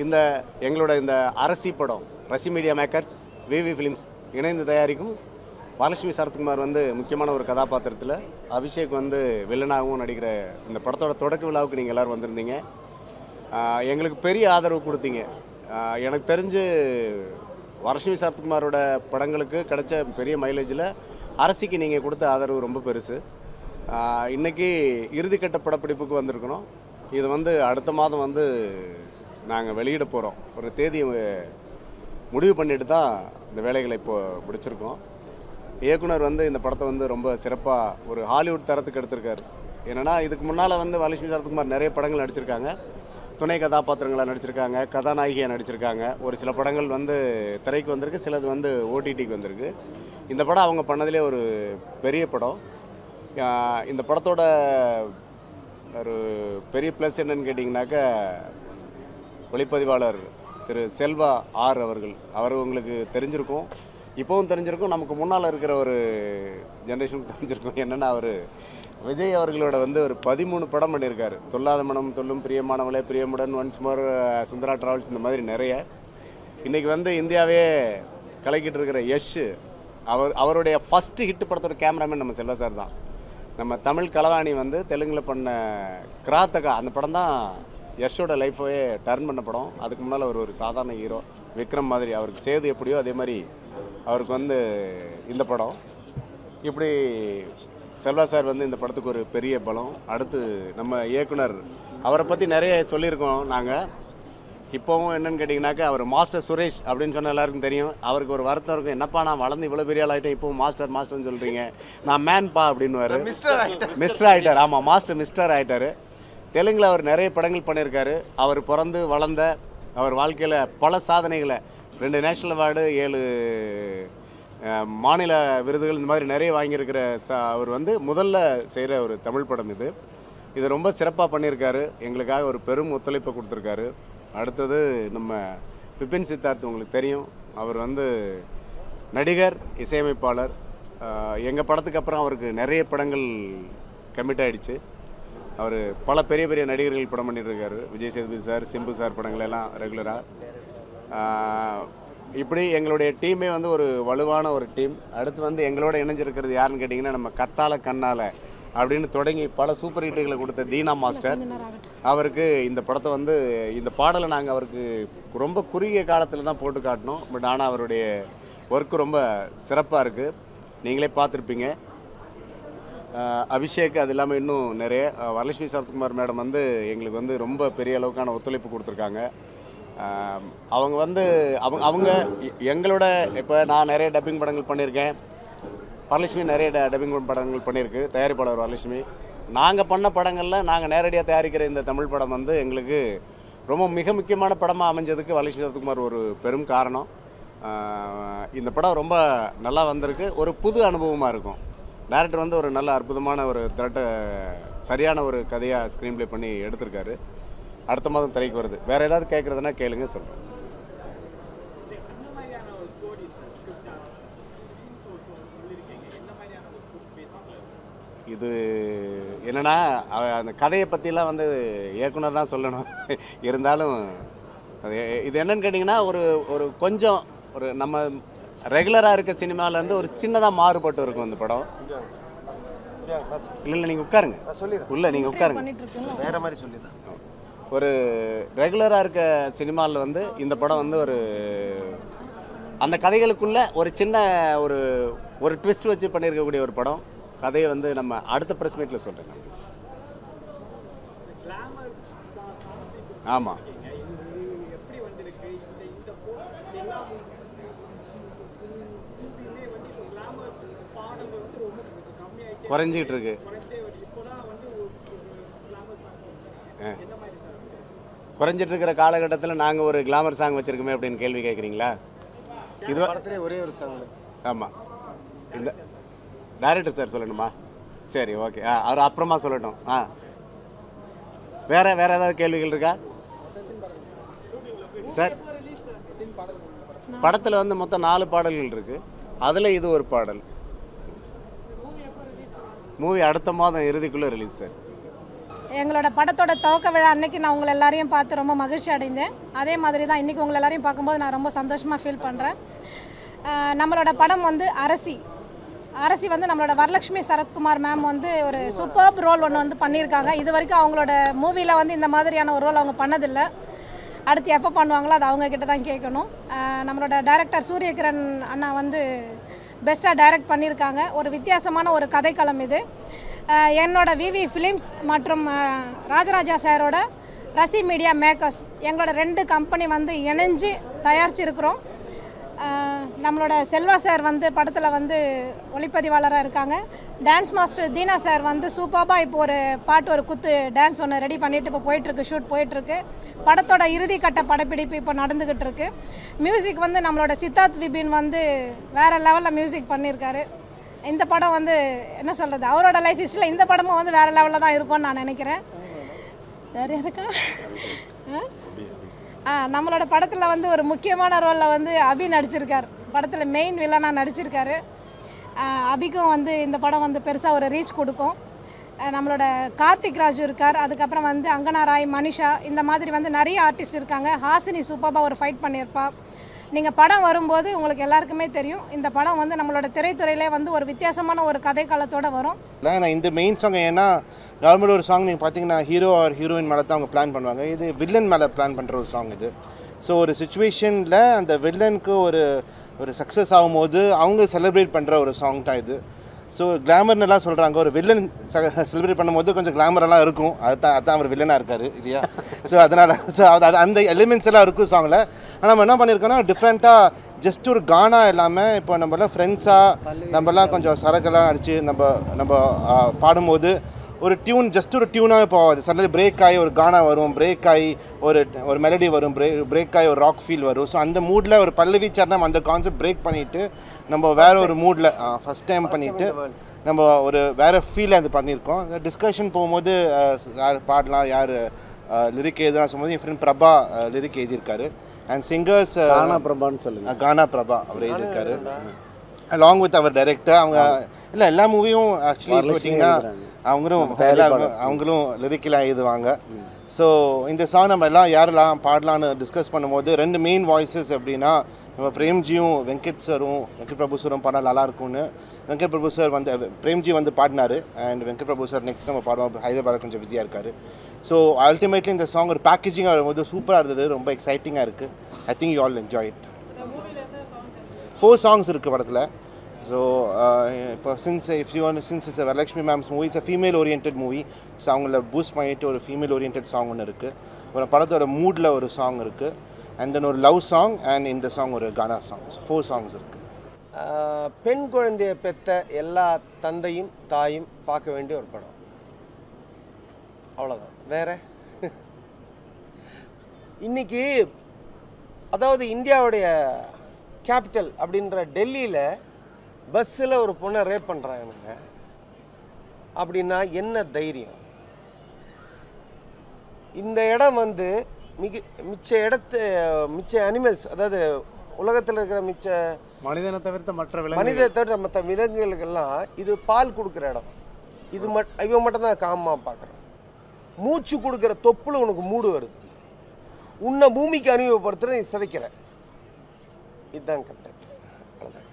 இந்த எங்களோட இந்த அரசி படம் ரசி மீடியா மேக்கர்ஸ் விவி ஃபிலிம்ஸ் இணைந்து தயாரிக்கும் வரலட்சுமி சரத்குமார் வந்து முக்கியமான ஒரு கதாபாத்திரத்தில் அபிஷேக் வந்து வில்லனாகவும் நடிக்கிற இந்த படத்தோட தொடக்க விழாவுக்கு நீங்கள் எல்லோரும் வந்திருந்தீங்க ஆஹ் எங்களுக்கு பெரிய ஆதரவு கொடுத்தீங்க ஆஹ் எனக்கு தெரிஞ்சு வரலட்சுமி சரத்குமாரோட படங்களுக்கு கிடைச்ச பெரிய மைலேஜில் அரசிக்கு நீங்கள் கொடுத்த ஆதரவு ரொம்ப பெருசு ஆஹ் இன்னைக்கு இறுதிக்கட்ட படப்பிடிப்புக்கு வந்திருக்கிறோம் இது வந்து அடுத்த மாதம் வந்து நாங்கள் வெளியிட போகிறோம் ஒரு தேதி முடிவு பண்ணிட்டு தான் இந்த வேலைகளை இப்போ முடிச்சிருக்கோம் இயக்குனர் வந்து இந்த படத்தை வந்து ரொம்ப சிறப்பாக ஒரு ஹாலிவுட் தரத்துக்கு எடுத்திருக்காரு என்னன்னா இதுக்கு முன்னால் வந்து வரலட்சுமி சரத்குமார் நிறைய படங்கள் நடிச்சிருக்காங்க துணை கதாபாத்திரங்களை நடிச்சிருக்காங்க கதாநாயகியாக நடிச்சிருக்காங்க ஒரு சில படங்கள் வந்து திரைக்கு வந்திருக்கு சிலது வந்து ஓடிடிக்கு வந்திருக்கு இந்த படம் அவங்க பண்ணதிலே ஒரு பெரிய படம் ஆஹ் இந்த படத்தோட ஒரு பெரிய ப்ளஸ் என்னன்னு கேட்டிங்கனாக்கா ஒளிப்பதிவாளர் திரு செல்வா ஆர் அவர்கள் அவர் உங்களுக்கு தெரிஞ்சிருக்கும் இப்போவும் தெரிஞ்சிருக்கும் நமக்கு முன்னால் இருக்கிற ஒரு ஜென்ரேஷனுக்கு தெரிஞ்சிருக்கும் என்னென்னா அவர் விஜய் அவர்களோட வந்து ஒரு பதிமூணு படம் பண்ணியிருக்காரு Thullatha Manam Thullum Priyamanavale Priyamudan once more Sundara travels இந்த மாதிரி நிறைய இன்றைக்கி வந்து இந்தியாவே கலக்கிட்டு இருக்கிற யஷ் அவர் அவருடைய ஃபஸ்ட்டு ஹிட் படத்தோட கேமராமேன் நம்ம செல்வா சார் தான் நம்ம தமிழ் கலவாணி வந்து தெலுங்கில் பண்ண கிராத்தகா அந்த படம் தான் யஷோட லைஃபே டர்ன் பண்ண படம் அதுக்கு முன்னால் அவர் ஒரு சாதாரண ஹீரோ விக்ரம் மாதிரி அவருக்கு சேது எப்படியோ அதே மாதிரி அவருக்கு வந்து இந்த படம் இப்படி செல்வா சார் வந்து இந்த படத்துக்கு ஒரு பெரிய பலம் அடுத்து நம்ம இயக்குனர் அவரை பற்றி நிறைய சொல்லியிருக்கோம் நாங்கள் இப்போவும் என்னன்னு கேட்டிங்கனாக்கா அவர் மாஸ்டர் சுரேஷ் அப்படின்னு சொன்ன எல்லாருக்கும் தெரியும் அவருக்கு ஒரு வருத்தம் இருக்கும் என்னப்பா நான் வளர்ந்து இவ்வளோ பெரிய ஆள் ஆகிட்டேன் இப்போவும் மாஸ்டர் மாஸ்டர்னு சொல்கிறீங்க நான் மேன்பா அப்படின்னு மிஸ்டர் ஆகிட்டார் ஆமாம் மாஸ்டர் மிஸ்டர் ஆகிட்டார் தெலுங்கில் அவர் நிறைய படங்கள் பண்ணியிருக்காரு அவர் பிறந்து வளர்ந்த அவர் வாழ்க்கையில் பல சாதனைகளை ரெண்டு நேஷனல் அவார்டு ஏழு அஹ், மாநில விருதுகள் இந்த மாதிரி நிறைய வாங்கியிருக்கிற ச அவர் வந்து முதல்ல செய்கிற ஒரு தமிழ் படம் இது இது ரொம்ப சிறப்பாக பண்ணியிருக்காரு எங்களுக்காக ஒரு பெரும் ஒத்துழைப்பை கொடுத்துருக்காரு அடுத்தது நம்ம பிபின் சித்தார்த் உங்களுக்கு தெரியும் அவர் வந்து நடிகர் இசையமைப்பாளர் எங்கள் படத்துக்கு அப்புறம் அவருக்கு நிறைய படங்கள் கமிட் ஆயிடுச்சு அவர் பல பெரிய பெரிய நடிகர்கள் படம் பண்ணிட்டு இருக்காரு விஜய் சேதுபதி சார் சிம்பு சார் படங்கள் எல்லாம் ரெகுலராக இப்படி எங்களுடைய டீமே வந்து ஒரு வலுவான ஒரு டீம் அடுத்து வந்து எங்களோட இணைஞ்சிருக்கிறது யாருன்னு கேட்டிங்கன்னா நம்ம கத்தால கண்ணால அப்படின்னு தொடங்கி பல சூப்பர் ஹிட்டுகளை கொடுத்த தீனா மாஸ்டர் அவருக்கு இந்த படத்தை வந்து இந்த பாடலை நாங்கள் அவருக்கு ரொம்ப குறுகிய காலத்தில் தான் போட்டு காட்டினோம் பட் ஆனால் அவருடைய ஒர்க்கு ரொம்ப சிறப்பாக இருக்குது நீங்களே பார்த்துருப்பீங்க ஆஹ் அபிஷேக் அது இல்லாமல் இன்னும் நிறைய ஆஹ் வரலட்சுமி சரத்குமார் மேடம் வந்து எங்களுக்கு வந்து ரொம்ப பெரிய அளவுக்கான ஒத்துழைப்பு கொடுத்துருக்காங்க ஆஹ் அவங்க வந்து அவங்க அவங்க எ- எங்களோட இப்போ நான் நிறைய டப்பிங் படங்கள் பண்ணியிருக்கேன் வரலட்சுமி நிறைய ட- டப்பிங் படங்கள் பண்ணியிருக்கு தயாரிப்பாளர் வரலட்சுமி நாங்கள் பண்ண படங்களில் நாங்கள் நேரடியாக தயாரிக்கிற இந்த தமிழ் படம் வந்து எங்களுக்கு ரொம்ப மிக முக்கியமான படமாக அமைஞ்சதுக்கு வரலட்சுமி சரத்குமார் ஒரு பெரும் காரணம் ஆஹ் இந்த படம் ரொம்ப நல்லா வந்திருக்கு ஒரு புது அனுபவமாக இருக்கும் டேரக்டர் வந்து ஒரு நல்ல அற்புதமான ஒரு திரட்ட சரியான ஒரு கதையாக ஸ்க்ரீன் ப்ளே பண்ணி எடுத்திருக்காரு அடுத்த மாதம் திரைக்கு வருது வேறு ஏதாவது கேட்குறதுனா கேளுங்க சொல்கிறேன் இது என்னன்னா அவ- அந்த கதையை பற்றிலாம் வந்து இயக்குனர் தான் சொல்லணும் இருந்தாலும் அது இது என்னன்னு கேட்டிங்கன்னா ஒரு ஒரு கொஞ்சம் ஒரு நம்ம ரெகுலராக இருக்க சினிமாலேருந்து ஒரு சின்னதாக மாறுபட்டு இருக்கும் இந்த படம் இல்லை இல்லை நீங்கள் உட்காருங்க சொல்லிடுறேன் உள்ள நீங்கள் உட்காருங்க வேற மாதிரி சொல்லிடுறேன் ஒரு ரெகுலராக இருக்க சினிமாவில் வந்து இந்த படம் வந்து ஒரு அந்த கதைகளுக்குள்ள ஒரு சின்ன ஒரு ஒரு ட்விஸ்ட் வச்சு பண்ணியிருக்கக்கூடிய ஒரு படம் கதையை வந்து நம்ம அடுத்த ப்ரெஸ் மீட்டில் சொல்கிறேன் ஆமாம் குறைஞ்சிக்கிட்டு இருக்கு ஆ. குறைஞ்சிட்டு இருக்கிற காலகட்டத்தில் நாங்கள் ஒரு கிளாமர் சாங் வச்சுருக்கோமே அப்படின்னு கேள்வி கேட்குறீங்களா இது படத்துலேயே ஒரே ஒரு சாங் ஆமாம் இந்த டைரக்டர் சார் சொல்லணுமா சரி ஓகே ஆ அவர் அப்புறமா சொல்லட்டும் ஆ வேற வேற ஏதாவது கேள்விகள் இருக்கா சார் படத்தில் வந்து மொத்தம் நாலு பாடல்கள் இருக்கு அதில் இது ஒரு பாடல் மூவி அடுத்த மாதம் இறுதிக்குள்ளே ரிலீஸ் சார் எங்களோட படத்தோட துவக்க விழா அன்னைக்கு நான் உங்களை எல்லாரையும் பார்த்து ரொம்ப மகிழ்ச்சி அடைந்தேன் அதே மாதிரி தான் இன்றைக்கி உங்களை எல்லாரையும் பார்க்கும்போது நான் ரொம்ப சந்தோஷமாக ஃபீல் பண்ணுறேன் நம்மளோட படம் வந்து அரசி அரசி வந்து நம்மளோட வரலட்சுமி சரத்குமார் மேம் வந்து ஒரு சூப்பர்ப் ரோல் ஒன்று வந்து பண்ணியிருக்காங்க இது வரைக்கும் அவங்களோட மூவியில் வந்து இந்த மாதிரியான ஒரு ரோல் அவங்க பண்ணதில்லை அடுத்து எப்போ பண்ணுவாங்களோ அது அவங்க கிட்ட தான் கேட்கணும் அஹ் நம்மளோட டைரக்டர் சூரியகிரண் அண்ணா வந்து பெஸ்ட்டாக டைரக்ட் பண்ணியிருக்காங்க ஒரு வித்தியாசமான ஒரு கதைக்களம் இது அஹ் என்னோட விவி ஃபிலிம்ஸ் மற்றும் அஹ், ராஜராஜா சாரோட ரசி மீடியா மேக்கர்ஸ் எங்களோட ரெண்டு கம்பெனி வந்து இணைஞ்சு தயாரிச்சிருக்கிறோம் அஹ், நம்மளோட செல்வா சார் வந்து படத்தில் வந்து ஒளிப்பதிவாளராக இருக்காங்க டான்ஸ் மாஸ்டர் தீனா சார் வந்து சூப்பராக இப்போ ஒரு பாட்டு ஒரு குத்து டான்ஸ் ஒன்று ரெடி பண்ணிட்டு இப்போ போயிட்டுருக்கு ஷூட் போயிட்டுருக்கு படத்தோட இறுதி கட்ட படப்பிடிப்பு இப்போ நடந்துக்கிட்டு இருக்கு மியூசிக் வந்து நம்மளோட சித்தார்த் விபின் வந்து வேறு லெவலில் மியூசிக் பண்ணியிருக்காரு இந்த படம் வந்து என்ன சொல்கிறது அவரோட லைஃப் ஹிஸ்டரியில் இந்த படமும் வந்து வேறு லெவலில் தான் இருக்கும்னு நான் நினைக்கிறேன் வேறு யாருக்கா ஆ? ஆ நம்மளோட படத்தில் வந்து ஒரு முக்கியமான ரோலில் வந்து அபி நடிச்சிருக்கார் படத்தில் மெயின் வில்லனாக நடிச்சிருக்காரு ஆ, அபிக்கும் வந்து இந்த படம் வந்து பெருசாக ஒரு ரீச் கொடுக்கும் ஆ, நம்மளோட கார்த்திக் ராஜு இருக்கார் அதுக்கப்புறம் வந்து அங்கனா ராய் மனிஷா இந்த மாதிரி வந்து நிறைய ஆர்டிஸ்ட் இருக்காங்க ஹாசினி சூப்பராக ஒரு ஃபைட் பண்ணியிருப்பா நீங்கள் படம் வரும்போது உங்களுக்கு எல்லாருக்குமே தெரியும் இந்த படம் வந்து நம்மளோட திரைத்துறையிலே வந்து ஒரு வித்தியாசமான ஒரு கதைக்களத்தோட வரும் இல்லை நான் இந்த மெயின் சாங் ஏன்னா நார்மல் ஒரு சாங் நீங்கள் பார்த்தீங்கன்னா ஹீரோ ஆர் ஹீரோயின் மேலே தான் அவங்க பிளான் பண்ணுவாங்க இது வில்லன் மேலே பிளான் பண்ணுற ஒரு சாங் இது ஸோ ஒரு சுச்சுவேஷனில் அந்த வில்லனுக்கு ஒரு ஒரு சக்ஸஸ் ஆகும்போது அவங்க செலிப்ரேட் பண்ணுற ஒரு சாங் தான் இது ஸோ கிளாமர்னெல்லாம் சொல்கிறாங்க ஒரு வில்லன் செலிப்ரேட் பண்ணும்போது கொஞ்சம் கிளாமரெல்லாம் இருக்கும் அதுதான் அதான் அவர் வில்லனாக இருக்கார் இல்லையா ஸோ அதனால் ஸோ அது அந்த எலிமெண்ட்ஸ் எல்லாம் இருக்கும் சாங்கில் ஆனால் நம்ம என்ன பண்ணியிருக்கோன்னா டிஃப்ரெண்ட்டாக ஜஸ்ட் ஒரு கானா இல்லாமல் இப்போ நம்மலாம் ஃப்ரெண்ட்ஸாக நம்மலாம் கொஞ்சம் சரக்கெல்லாம் அடித்து நம்ம நம்ம ஆ, பாடும்போது ஒரு டியூன் ஜஸ்ட் ஒரு டியூனாக இப்போ சடன்லி பிரேக் ஆகி ஒரு கானா வரும் பிரேக் ஆகி ஒரு ஒரு மெலடி வரும் பிரேக் பிரேக் ஆகி ஒரு ராக் ஃபீல் வரும் ஸோ அந்த மூடில் ஒரு பல்லவி சரணம் அந்த கான்செப்ட் பிரேக் பண்ணிவிட்டு நம்ம வேற ஒரு மூடில் ஃபஸ்ட் டைம் பண்ணிவிட்டு நம்ம ஒரு வேற ஃபீல் அது பண்ணியிருக்கோம் டிஸ்கஷன் போகும்போது அஹ், யார் பாடலாம் யார் லிரிக் எழுதலாம் சொல்லும்போது என் ஃப்ரெண்ட் பிரபா லிரிக் எழுதியிருக்காரு அண்ட் சிங்கர்ஸ் கானா பிரபான்னு சொல்லுங்க கானா பிரபா அவர் எழுதியிருக்காரு அலாங் வித் அவர் டைரக்டர் அவங்க இல்லை எல்லா மூவியும் ஆக்சுவலி பார்த்தீங்கன்னா அவங்களும் எல்லாரும் அவங்களும் லிரிக்கெலாம் எழுதுவாங்க ஸோ இந்த சாங் நம்ம எல்லாம் யாரெல்லாம் பாடலான்னு டிஸ்கஸ் பண்ணும்போது ரெண்டு மெயின் வாய்ஸஸ் எப்படின்னா நம்ம பிரேம்ஜியும் வெங்கட் சாரும் வெங்கட் பிரபு சாரும் பாடினா நல்லா இருக்கும்னு வெங்கட் பிரபு சார் வந்து பிரேம்ஜி வந்து பாடினாரு and Venkat Prabhu sir next நம்ம பாடுவோம் ஹைதராபாத் கொஞ்சம் பிஸியாக இருக்காரு ஸோ அல்டிமேட்லி இந்த சாங் ஒரு பேக்கேஜிங்காக வரும்போது சூப்பராக இருந்தது ரொம்ப எக்ஸைட்டிங்காக இருக்குது I think you all enjoy it four songs இருக்குது படத்தில் ஸோ இப்போ since if you since it's Varalakshmi ma'am's movie it's female orient movie so அவங்கள பூஸ்ட் பண்ணிட்டு ஒரு ஃபீமேல் ஓரியன்ட் சாங் ஒன்று இருக்குது ஒரு படத்தோட மூடில் ஒரு சாங் இருக்குது அண்ட் தென் ஒரு லவ் சாங் அண்ட் இந்த சாங் ஒரு gana song so four songs இருக்குது ஆஹ் பெண் குழந்தைய பெத்த எல்லா தந்தையும் தாயும் பார்க்க வேண்டிய ஒரு படம் அவ்வளோதான் வேற இன்னைக்கு அதாவது இந்தியாவுடைய கேபிட்டல் அப்படின்ற டெல்லியில் பஸ்ஸில் ஒரு பொண்ணை ரேப் பண்ணுறாங்க அப்படின்னா என்ன தைரியம் இந்த இடம் வந்து மிக மிச்ச இடத்து மிச்ச அனிமல்ஸ் அதாவது உலகத்தில் இருக்கிற மிச்ச மனிதனை தவிர்த்த மற்ற விலங்கு மனித தவிர மற்ற விலங்குகளுக்கெல்லாம் இது பால் கொடுக்குற இடம் இது மட் இவன் மட்டும் தான் காமமாக பார்க்குறான் மூச்சு கொடுக்குற தொப்புல உனக்கு மூடு வருது உன்னை பூமிக்கு அறிமுகப்படுத்துற நீ சிதைக்கிற இதுதான் கரெக்ட் அவ்வளோதான்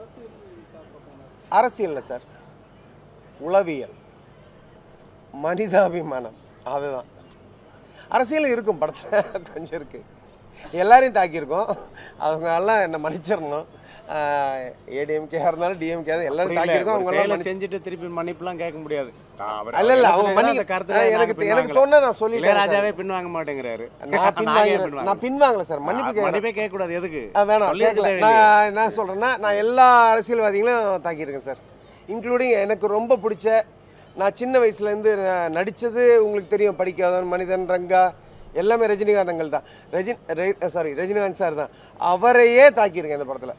அரசியல் சார் உளவியல் மனிதாபிமானம் அதுதான் அரசியல் இருக்கும் படத்தில் கொஞ்சம் இருக்குது எல்லாரையும் தாக்கியிருக்கோம் அவங்க எல்லாம் என்னை மன்னிச்சிடணும் ஏடிஎம்கேயாக இருந்தாலும் டிஎம்கே எல்லாரும் தாக்கியிருக்கோம் அவங்க எல்லாம் செயலை மன்னிச்சு- செஞ்சுட்டு திருப்பி மன்னிப்புலாம் கேட்க முடியாது நான் அவர் இல்ல, இல்ல, அவங்க எழுதுனது மன்னிக்க- அந்த கருத்துல ஆ, நாங்க எனக்கு- பின்வாங்கல. எனக்கு தோணுனா நான் சொல்லிட்டேன் இளையராஜாவே பின்வாங்க மாட்டேங்கிறாரு நான் நாங்க பின்வாங்க ஏன் பின்வாங்க? நான் பின்வாங்கல சார் மன்னிப்பு கேட்குறேன் மன்னிப்பே கேட்க கூடாது எதுக்கு ஆ, வேணாம் சொல்லியிருக்க கேட்கல தேவையில்லையே. நான் என்ன சொல்கிறேன்னா நான் எல்லா அரசியல்வாதிகளும் தாக்கியிருக்கேன் சார் இன்க்ளூடிங் எனக்கு ரொம்ப பிடிச்ச நான் சின்ன வயசுலேருந்து நடித்தது உங்களுக்கு தெரியும் படிக்காதவன் மனிதன் ரங்கா எல்லாமே ரஜினிகாந்தங்கள் தான் ரஜினி சாரி ரஜினிகாந்த் சார் தான் அவரையே தாக்கியிருக்கேன் இந்த படத்தில்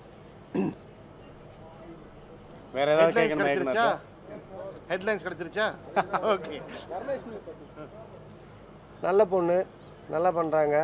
வேற ஏதாவது ஹெட்லைன்ஸ் கேட்கணுமா கிடச்சிருச்சா ஏற்கனவே? ஹெட்லைன்ஸ் கிடச்சிருச்சா ஓகே நல்ல பொண்ணு நல்லா பண்ணுறாங்க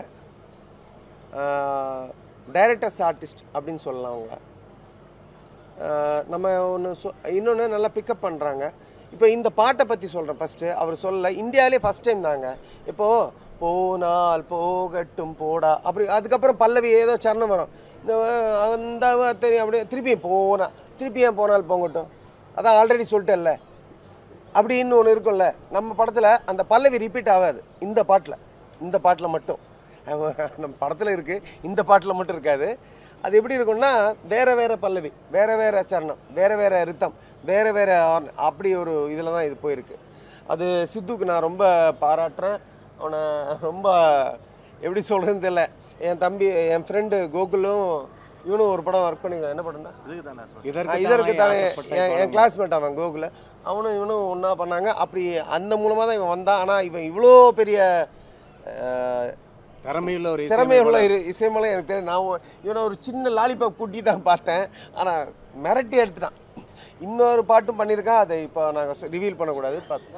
டைரக்டர்ஸ் ஆர்டிஸ்ட் அப்படின்னு சொல்லலாம் அவங்கள ஆஹ் நம்ம ஒன்று சொ இன்னொன்று நல்லா பிக்கப் பண்ணுறாங்க இப்போ இந்த பாட்டை பற்றி சொல்கிறேன் ஃபஸ்ட்டு அவர் சொல்ல இந்தியாவிலே ஃபஸ்ட் டைம் தாங்க இப்போது போனால் போகட்டும் போடா அப்படி அதுக்கப்புறம் பல்லவி ஏதோ சரணம் வரும் இந்த அந்த தெரியும் அப்படியே திருப்பி போனா திருப்பி ஏன் போனால் போகட்டும் அதான் ஆல்ரெடி சொல்லிட்டேன்ல அப்படின்னு ஒன்று இருக்கும்ல நம்ம படத்தில் அந்த பல்லவி ரிப்பீட் ஆகாது இந்த பாட்டில் இந்த பாட்டில் மட்டும் அவ- நம்ம படத்தில் இருக்குது இந்த பாட்டில் மட்டும் இருக்காது அது எப்படி இருக்கும்னா வேற வேற பல்லவி வேற வேற சரணம் வேற வேற ரித்தம் வேற வேற horn. அப்படி ஒரு இதில் தான் இது போயிருக்கு அது சித்துக்கு நான் ரொம்ப பாராட்டுறேன் அவனை ரொம்ப எப்படி சொல்கிறதுன்னு தெரியல என் தம்பி என் ஃப்ரெண்டு கோகுலும் இவனும் ஒரு படம் ஒர்க் பண்ணிங்க என்ன படம்னா இதற்கு இதற்கு தானே ஆசைப்பட்ட என் என் படம். கிளாஸ்மேட் அவன் கோகுல அவனும் இவனும் ஒன்றா பண்ணாங்க அப்படி அந்த மூலமாக தான் இவன் வந்தான் ஆனால் இவன் இவ்வளோ பெரிய அஹ், திறமையுள்ள ஒரு திறமையுள்ள இசையமைப்பாளர். இரு இசைமலை எனக்கு தெரியும் நான் ஒ- இவனை ஒரு சின்ன லாலிபாப் குட்டி தான் பார்த்தேன் ஆனால் மிரட்டி எடுத்துட்டான் இன்னொரு பாட்டும் பண்ணியிருக்கான் அதை இப்போ நாங்கள் ரிவீல் பண்ணக்கூடாது பார்த்து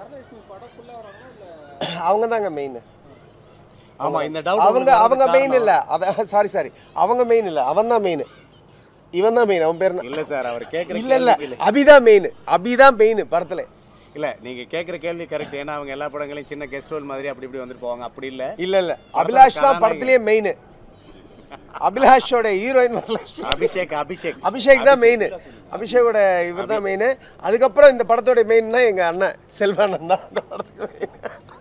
அவங்க தாங்க மெயின் ஆமா இந்த டவுட் அவங்க அவங்க மெயின் இல்லை அத சாரி சாரி அவங்க மெயின் இல்லை அவன் தான் மெயின் இவன் தான் மெயின் அவன் பேர் என்ன? இல்ல சார் அவர் கேக்குற இல்ல இல்ல கேள்விக்கு இல்ல அபிதான் மெயின் அபிதான் மெயின் படத்துல இல்ல நீங்க கேக்குற கேள்வி கரெக்ட் ஏன்னா அவங்க எல்லா படங்களையும் சின்ன கெஸ்ட் ரோல் மாதிரி அப்படி இப்படி வந்துட்டு போவாங்க அப்படி இல்ல இல்ல இல்ல அபிலாஷ் தான் படத்திலேயே மெயின் அபிலாஷோட ஹீரோயின் வரலட்சுமி அபிஷேக் அபிஷேக் அபிஷேக் தான் மெயின் அபிஷேகோட இவர் தான் மெயின் அதுக்கப்புறம் இந்த படத்தோட மெயின்னா எங்க அண்ணன் செல்வானன் தான் இந்த படத்துக்கு மெயின்